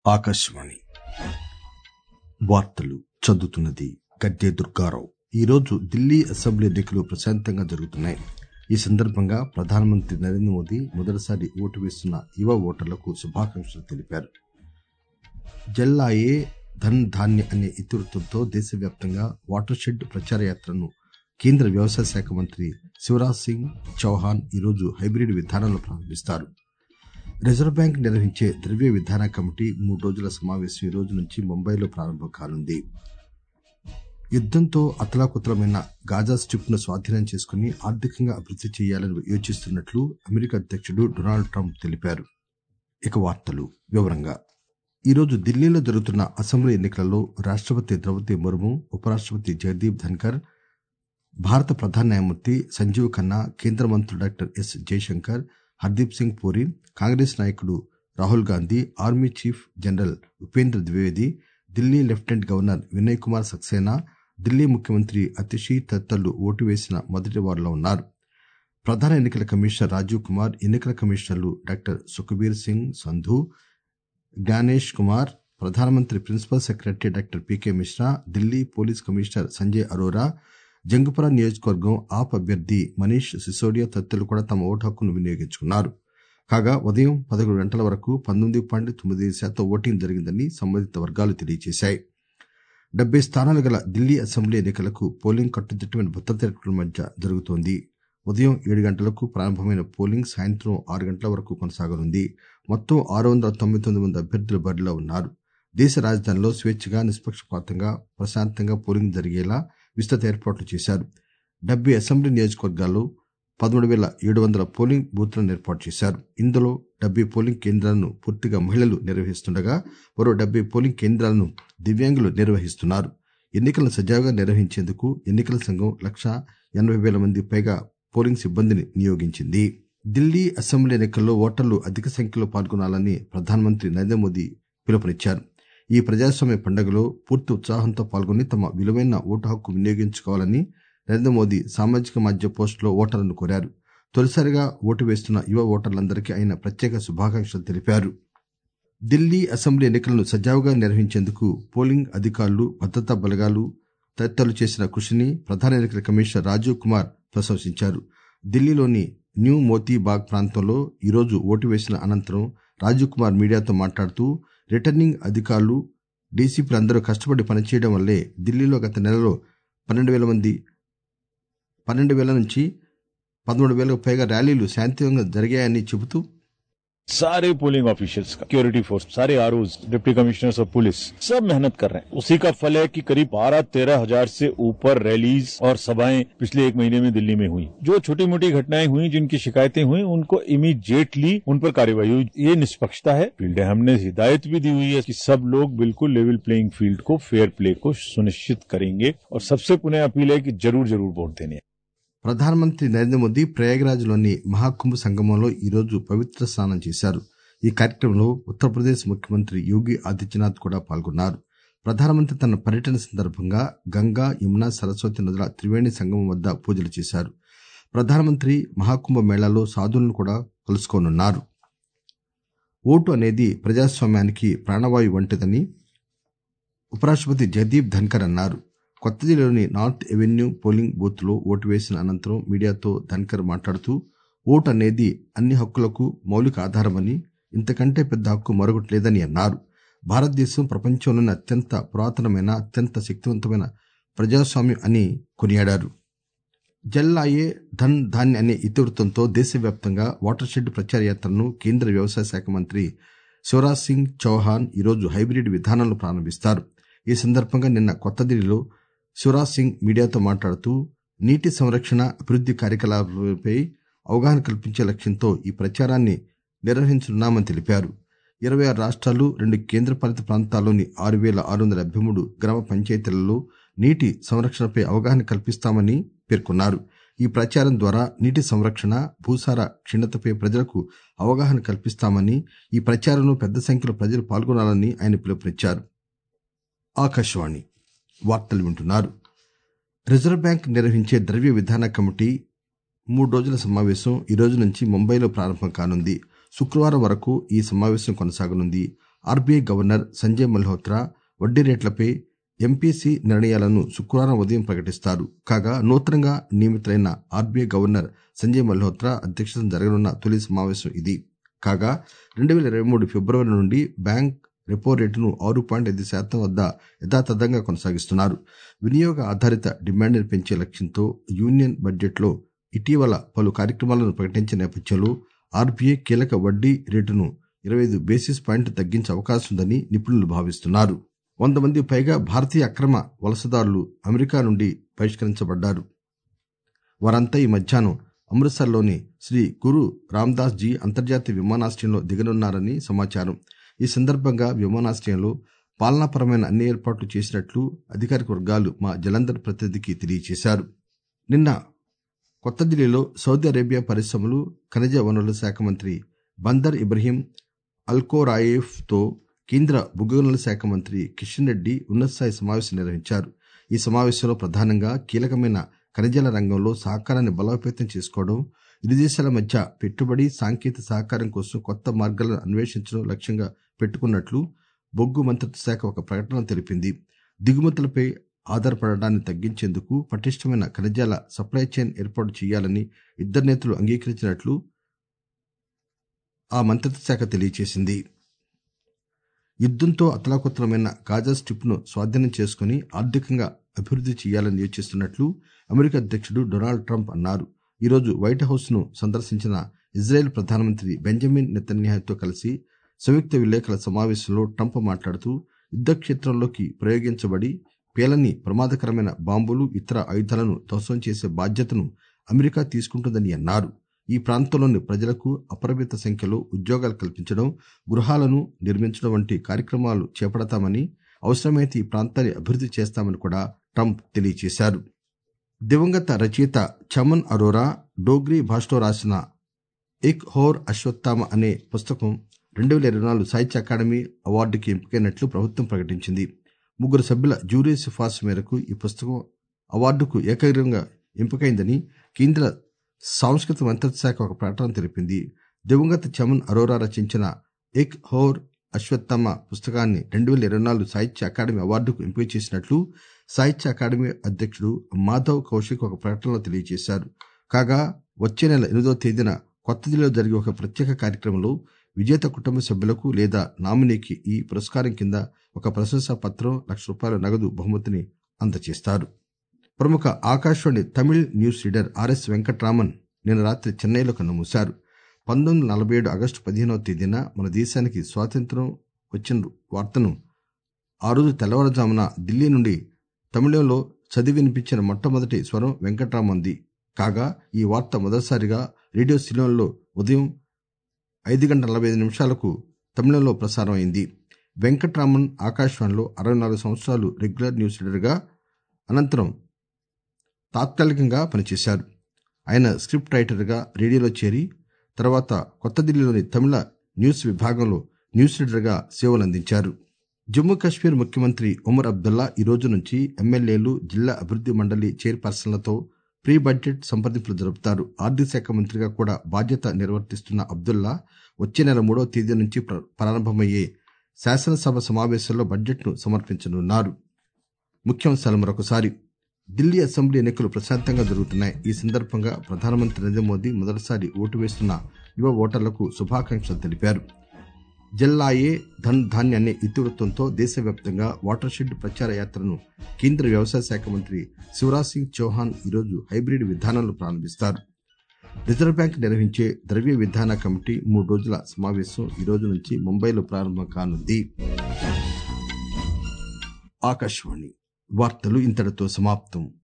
ఆకాశవాణి వార్తలు చదువుతున్నది గద్దె దుర్గారావు ఈరోజు ఢిల్లీ అసెంబ్లీ ఎన్నికలు ప్రశాంతంగా జరుగుతున్నాయి ఈ సందర్భంగా ప్రధానమంత్రి నరేంద్ర మోదీ మొదటిసారి ఓటు వేస్తున్న యువ ఓటర్లకు శుభాకాంక్షలు తెలిపారు జల్ ఆయే ధన్ ధాన్య అనే ఇతివృత్తంతో దేశవ్యాప్తంగా వాటర్ షెడ్ ప్రచార యాత్రను కేంద్ర వ్యవసాయ శాఖ మంత్రి శివరాజ్ సింగ్ చౌహాన్ ఈరోజు హైబ్రిడ్ విధానంలో ప్రారంభిస్తారు రిజర్వ్ బ్యాంక్ నిర్వహించే ద్రవ్య విధాన కమిటీ మూడు రోజుల సమావేశం ఈ రోజు నుంచి ముంబైలో ప్రారంభం కానుంది యుద్దంతో అతలాకుతలమైన గాజా స్ట్రిప్ ను స్వాధీనం చేసుకుని ఆర్థికంగా అభివృద్ది చేయాలని యోచిస్తున్నట్లు అమెరికా అధ్యక్షుడు డొనాల్డ్ ట్రంప్ తెలిపారు ఇక వార్తలు వివరంగా ఈరోజు ఢిల్లీలో జరుగుతున్న అసెంబ్లీ ఎన్నికలలో రాష్టపతి ద్రౌపది ముర్ము ఉపరాష్టపతి జగదీప్ ధన్కర్ భారత ప్రధాన న్యాయమూర్తి సంజీవ్ ఖన్నా కేంద్ర మంత్రులు డాక్టర్ ఎస్ జయశంకర్ హర్దీప్ సింగ్ పూరి కాంగ్రెస్ నాయకుడు Rahul Gandhi army chief general Upendra Dwivedi Delhi lieutenant governor Vinay Kumar Saxena Delhi ముఖ్యమంత్రి అతిషి తదితరులు ఓటు వేసిన మొదటి వారిలో ఉన్నారు ప్రధాన ఎన్నికల కమిషనర్ రాజీవ్ కుమార్ ఎన్నికల కమిషనర్లు డాక్టర్ సుఖబీర్ సింగ్ సంధు జ్ఞానేష్ కుమార్ ప్రధానమంత్రి principal secretary doctor PK Mishra Delhi police commissioner Sanjay Arora Jangpura నియోజకవర్గం ఆప్ అభ్యర్థి మనీష్ సిసోడియా తదితరులు కూడా తమ ఓటు హక్కును వినియోగించుకున్నారు కాగా ఉదయం పదకొండు గంటల వరకు పంతొమ్మిది పాయింట్ తొమ్మిది శాతం ఓటింగ్ జరిగిందని సంబంధిత వర్గాలు తెలియజేశాయి డెబ్బై స్థానాలు గల ఢిల్లీ అసెంబ్లీ ఎన్నికలకు పోలింగ్ కట్టుదిట్టమైన భద్రతా ఏర్పాట్ల మధ్య జరుగుతోంది ఉదయం ఏడు గంటలకు ప్రారంభమైన పోలింగ్ సాయంత్రం ఆరు గంటల వరకు కొనసాగనుంది మొత్తం ఆరు వందల తొంభై తొమ్మిది మంది అభ్యర్థులు బరిలో ఉన్నారు దేశ రాజధానిలో స్వేచ్ఛగా నిష్పక్షపాతంగా ప్రశాంతంగా పోలింగ్ జరిగేలా విస్తృత ఏర్పాట్లు చేశారు డెబ్బై అసెంబ్లీ నియోజకవర్గాల్లో పదమూడు వేల ఏడు వందల పోలింగ్ బూత్లను ఏర్పాటు చేశారు ఇందులో డెబ్బై పోలింగ్ కేంద్రాలను పూర్తిగా మహిళలు నిర్వహిస్తుండగా మరో డెబ్బై పోలింగ్ కేంద్రాలను దివ్యాంగులు నిర్వహిస్తున్నారు ఎన్నికలను సజావుగా నిర్వహించేందుకు ఎన్నికల సంఘం లక్ష ఎనభై వేల మంది పైగా పోలింగ్ సిబ్బందిని నియోగించింది ఢిల్లీ అసెంబ్లీ ఎన్నికల్లో ఓటర్లు అధిక సంఖ్యలో పాల్గొనాలని ప్రధానమంత్రి నరేంద్ర మోదీ పిలుపునిచ్చారు ఈ ప్రజాస్వామ్య పండుగలో పూర్తి ఉత్సాహంతో పాల్గొని తమ విలువైన ఓటు హక్కు వినియోగించుకోవాలని నరేంద్ర మోదీ సామాజిక మాధ్యమ పోస్టులో ఓటర్లను కోరారు తొలిసారిగా ఓటు వేస్తున్న యువ ఓటర్లందరికీ ఆయన ప్రత్యేక శుభాకాంక్షలు తెలిపారు ఢిల్లీ అసెంబ్లీ ఎన్నికలను సజావుగా నిర్వహించేందుకు పోలింగ్ అధికారులు భద్రతా బలగాలు తదితరులు చేసిన కృషిని ప్రధాన ఎన్నికల కమిషనర్ రాజీవ్ కుమార్ ప్రశంసించారు ఢిల్లీలోని న్యూ మోతీబాగ్ ప్రాంతంలో ఈరోజు ఓటు వేసిన అనంతరం రాజీవ్ కుమార్ మీడియాతో మాట్లాడుతూ రిటర్నింగ్ అధికారులు డీసీపీలందరూ కష్టపడి పనిచేయడం వల్లే ఢిల్లీలో గత నెలలో పన్నెండు వేల మంది పన్నెండు వేల నుంచి పదమూడు వేలకు పైగా ర్యాలీలు శాంతియుతంగా జరిగాయని చెబుతూ सारे पोलिंग ऑफिशियल्स का सिक्योरिटी फोर्स सारे आर डिप्टी कमिश्नर्स ऑफ पुलिस सब मेहनत कर रहे हैं उसी का फल है कि करीब बारह तेरह हजार से ऊपर रैलीज और सभाएं पिछले एक महीने में दिल्ली में हुई जो छोटी मोटी घटनाएं हुई जिनकी शिकायतें हुई उनको इमीडिएटली उन पर कार्यवाही हुई ये निष्पक्षता है फील्ड है हमने हिदायत भी दी हुई है कि सब लोग बिल्कुल लेवल प्लेइंग फील्ड को फेयर प्ले को सुनिश्चित करेंगे और सबसे पुनः अपील है कि जरूर जरूर वोट देने ప్రధానమంత్రి నరేంద్ర మోదీ ప్రయాగ్రాజ్లోని మహాకుంభ సంగమంలో ఈరోజు పవిత్ర స్నానం చేశారు ఈ కార్యక్రమంలో ఉత్తరప్రదేశ్ ముఖ్యమంత్రి యోగి ఆదిత్యనాథ్ కూడా పాల్గొన్నారు ప్రధానమంత్రి తన పర్యటన సందర్భంగా గంగా యమున సరస్వతి నదుల త్రివేణి సంగమం వద్ద పూజలు చేశారు ప్రధానమంత్రి మహాకుంభ మేళాలో సాధువులను కూడా కలుసుకోనున్నారు ఓటు అనేది ప్రజాస్వామ్యానికి ప్రాణవాయు వంటిదని ఉపరాష్టపతి జగదీప్ ధన్కర్ అన్నారు కొత్త ఢిల్లీలోని నార్త్ ఎవెన్యూ పోలింగ్ బూత్ లో ఓటు వేసిన అనంతరం మీడియాతో ధన్కర్ మాట్లాడుతూ ఓటు అనేది అన్ని హక్కులకు మౌలిక ఆధారమని ఇంతకంటే పెద్ద హక్కు మరొకటి లేదని అన్నారు భారతదేశం ప్రపంచంలోని అత్యంత పురాతనమైన అత్యంత శక్తివంతమైన ప్రజాస్వామ్యం అని కొనియాడారు జల్ ఆయే ధన్ ధాన్య అనే ఇతివృత్తంతో దేశవ్యాప్తంగా వాటర్ షెడ్ ప్రచార యాత్రను కేంద్ర వ్యవసాయ శాఖ మంత్రి శివరాజ్ సింగ్ చౌహాన్ ఈరోజు హైబ్రిడ్ విధానంలో ప్రారంభిస్తారు ఈ సందర్భంగా నిన్న కొత్త ఢిల్లీలో శివరాజ్ సింగ్ మీడియాతో మాట్లాడుతూ నీటి సంరక్షణ అభివృద్ది కార్యకలాపాలపై అవగాహన కల్పించే లక్ష్యంతో ఈ ప్రచారాన్ని నిర్వహించనున్నామని తెలిపారు ఇరవై ఆరు రాష్ట్రాలు రెండు కేంద్రపాలిత ప్రాంతాల్లోని ఆరు వేల ఆరు వందల డెబ్బై మూడు గ్రామ పంచాయతీలలో నీటి సంరక్షణపై అవగాహన కల్పిస్తామని పేర్కొన్నారు ఈ ప్రచారం ద్వారా నీటి సంరక్షణ భూసార క్షీణతపై ప్రజలకు అవగాహన కల్పిస్తామని ఈ ప్రచారంలో పెద్ద సంఖ్యలో ప్రజలు పాల్గొనాలని ఆయన పిలుపునిచ్చారు ఆకాశవాణి వార్తలు వింటున్నారు రిజర్వ్ బ్యాంక్ నిర్వహించే ద్రవ్య విధాన కమిటీ మూడు రోజుల సమావేశం ఈ రోజు నుంచి ముంబైలో ప్రారంభం కానుంది శుక్రవారం వరకు ఈ సమావేశం కొనసాగనుంది ఆర్బీఐ గవర్నర్ సంజయ్ మల్హోత్రా వడ్డీ రేట్లపై ఎంపీసీ నిర్ణయాలను శుక్రవారం ఉదయం ప్రకటిస్తారు కాగా నూతనంగా నియమితులైన ఆర్బీఐ గవర్నర్ సంజయ్ మల్హోత్రా అధ్యక్షతన జరగనున్న తొలి సమావేశం ఇది కాగా రెండు వేల ఇరవై మూడు ఫిబ్రవరి నుండి బ్యాంక్ రెపో రేటును ఆరు పాయింట్ ఐదు శాతం వద్ద యథాతథంగా కొనసాగిస్తున్నారు వినియోగ ఆధారిత డిమాండ్ను పెంచే లక్ష్యంతో యూనియన్ బడ్జెట్లో ఇటీవల పలు కార్యక్రమాలను ప్రకటించిన నేపథ్యంలో ఆర్బీఐ కీలక వడ్డీ రేటును ఇరవై ఐదు బేసిస్ పాయింట్లు తగ్గించే అవకాశం ఉందని నిపుణులు భావిస్తున్నారు వంద మంది పైగా భారతీయ అక్రమ వలసదారులు అమెరికా నుండి బహిష్కరించబడ్డారు వారంతా ఈ మధ్యాహ్నం అమృత్సర్లోని శ్రీ గురు రామ్దాస్ జీ అంతర్జాతీయ విమానాశ్రయంలో దిగనున్నారని సమాచారం ఈ సందర్భంగా విమానాశ్రయంలో పాలనాపరమైన అన్ని ఏర్పాట్లు చేసినట్లు అధికారిక వర్గాలు మా జలంధర్ ప్రతినిధికి తెలియజేశారు నిన్న కొత్త ఢిల్లీలో సౌదీ అరేబియా పరిశ్రమలు ఖనిజ వనరుల శాఖ మంత్రి బందర్ ఇబ్రహీం అల్కోరాయేఫ్ తో కేంద్ర బొగ్గు గనుల శాఖ మంత్రి కిషన్ రెడ్డి ఉన్నతస్థాయి సమావేశం నిర్వహించారు ఈ సమావేశంలో ప్రధానంగా కీలకమైన ఖనిజాల రంగంలో సహకారాన్ని బలోపేతం చేసుకోవడం ఇరు దేశాల మధ్య పెట్టుబడి సాంకేతిక సహకారం కోసం కొత్త మార్గాలను అన్వేషించడం లక్ష్యంగా పెట్టుకున్నట్లు బొగ్గు మంత్రిత్వ శాఖ ఒక ప్రకటనలో తెలిపింది దిగుమతులపై ఆధారపడడాన్ని తగ్గించేందుకు పటిష్టమైన ఖనిజాల సప్లై చైన్ ఏర్పాటు చేయాలని ఇద్దరు నేతలు అంగీకరించినట్లు ఆ మంత్రిత్వ శాఖ తెలియజేసింది యుద్దంతో అతలాకుతలమైన గాజా స్ట్రిప్ ను స్వాధీనం చేసుకుని ఆర్థికంగా అభివృద్ది చేయాలని యోచిస్తున్నట్లు అమెరికా అధ్యక్షుడు డొనాల్డ్ ట్రంప్ అన్నారు ఈరోజు వైట్ హౌస్ ను సందర్శించిన ఇజ్రాయెల్ ప్రధానమంత్రి బెంజమిన్ నెతన్యాహుతో కలిసి సంయుక్త విలేకరుల సమావేశంలో ట్రంప్ మాట్లాడుతూ యుద్ద క్షేత్రంలోకి ప్రయోగించబడి పేలని ప్రమాదకరమైన బాంబులు ఇతర ఆయుధాలను ధ్వంసం చేసే బాధ్యతను అమెరికా తీసుకుంటుందని అన్నారు ఈ ప్రాంతంలోని ప్రజలకు అపరిమిత సంఖ్యలో ఉద్యోగాలు కల్పించడం గృహాలను నిర్మించడం వంటి కార్యక్రమాలు చేపడతామని అవసరమైతే ఈ ప్రాంతాన్ని అభివృద్ది చేస్తామని కూడా ట్రంప్ తెలియజేశారు దివంగత రచయిత చమన్ అరోరా డోగ్రీ భాషలో రాసిన ఎక్ హోర్ అశ్వత్థామ అనే పుస్తకం రెండు వేల ఇరవై నాలుగు సాహిత్య అకాడమీ అవార్డుకి ఎంపికైనట్లు ప్రభుత్వం ప్రకటించింది ముగ్గురు సభ్యుల జ్యూరీ సిఫార్సు మేరకు ఈ పుస్తకం అవార్డుకు ఏకగ్రీవంగా ఎంపికైందని కేంద్ర సాంస్కృతిక మంత్రిత్వ శాఖ ఒక ప్రకటన తెలిపింది దివంగత చమన్ అరోరా రచించిన ఎక్ హోర్ అశ్వత్థామ పుస్తకాన్ని రెండు వేల ఇరవై నాలుగు సాహిత్య అకాడమీ అవార్డుకు ఎంపిక చేసినట్లు సాహిత్య అకాడమీ అధ్యక్షుడు మాధవ్ కౌశిక్ ఒక ప్రకటనలో తెలియజేశారు కాగా వచ్చే నెల ఎనిమిదవ తేదీన కొత్త ఢిల్లీలో జరిగే ఒక ప్రత్యేక కార్యక్రమంలో విజేత కుటుంబ సభ్యులకు లేదా నామినీకి ఈ పురస్కారం కింద ఒక ప్రశంసా పత్రం లక్ష రూపాయల నగదు బహుమతిని అందజేస్తారు ప్రముఖ Akashvani Tamil news reader RS Venkatraman నిన్న రాత్రి చెన్నైలో కన్నుమూశారు పంతొమ్మిది వందల నలభై ఏడు ఆగస్టు పదిహేనవ తేదీన మన దేశానికి స్వాతంత్ర్యం వచ్చిన వార్తను ఆ రోజు తెల్లవారుజామున ఢిల్లీ నుండి తమిళంలో చదివి వినిపించిన మొట్టమొదటి స్వరం వెంకట్రామంది కాగా ఈ వార్త మొదటిసారిగా రేడియో సిలోన్లో ఉదయం ఐదు గంటల నలభై ఐదు నిమిషాలకు తమిళంలో ప్రసారం అయింది వెంకట్రామన్ ఆకాశవాణిలో అరవై నాలుగు సంవత్సరాలు రెగ్యులర్ న్యూస్ రీడర్గా అనంతరం తాత్కాలికంగా పనిచేశారు ఆయన స్క్రిప్ట్ రైటర్గా రేడియోలో చేరి తర్వాత కొత్త ఢిల్లీలోని తమిళ న్యూస్ విభాగంలో న్యూస్ రీడర్గా సేవలందించారు జమ్మూ కాశ్మీర్ ముఖ్యమంత్రి ఉమర్ అబ్దుల్లా ఈ రోజు నుంచి ఎమ్మెల్యేలు జిల్లా అభివృద్ది మండలి చైర్పర్సన్లతో ప్రీ బడ్జెట్ సంప్రదింపులు జరుపుతారు ఆర్థిక శాఖ మంత్రిగా కూడా బాధ్యత నిర్వర్తిస్తున్న అబ్దుల్లా వచ్చే నెల మూడవ తేదీ నుంచి ప్ర- ప్రారంభమయ్యే శాసనసభ సమావేశంలో బడ్జెట్ను సమర్పించనున్నారు ముఖ్యాంశాలు మరొకసారి ఢిల్లీ అసెంబ్లీ ఎన్నికలు ప్రశాంతంగా జరుగుతున్నాయి ఈ సందర్భంగా ప్రధానమంత్రి నరేంద్ర మోదీ మొదటిసారి ఓటు వేస్తున్న యువ ఓటర్లకు శుభాకాంక్షలు తెలిపారు జల్లాయే ధన్ ధాన్య అనే ఇతివృత్తంతో దేశవ్యాప్తంగా వాటర్ షెడ్ ప్రచార యాత్రను కేంద్ర వ్యవసాయ శాఖ మంత్రి శివరాజ్ సింగ్ చౌహాన్ ఈరోజు హైబ్రిడ్ విధానంలో ప్రారంభిస్తారు రిజర్వ్ బ్యాంక్ నిర్వహించే ద్రవ్య విధాన కమిటీ మూడు రోజుల సమావేశం ఈ రోజు నుంచి ముంబైలో ప్రారంభం కానుంది ఆకాశవాణి వార్తలు ఇంతటితో సమాప్తం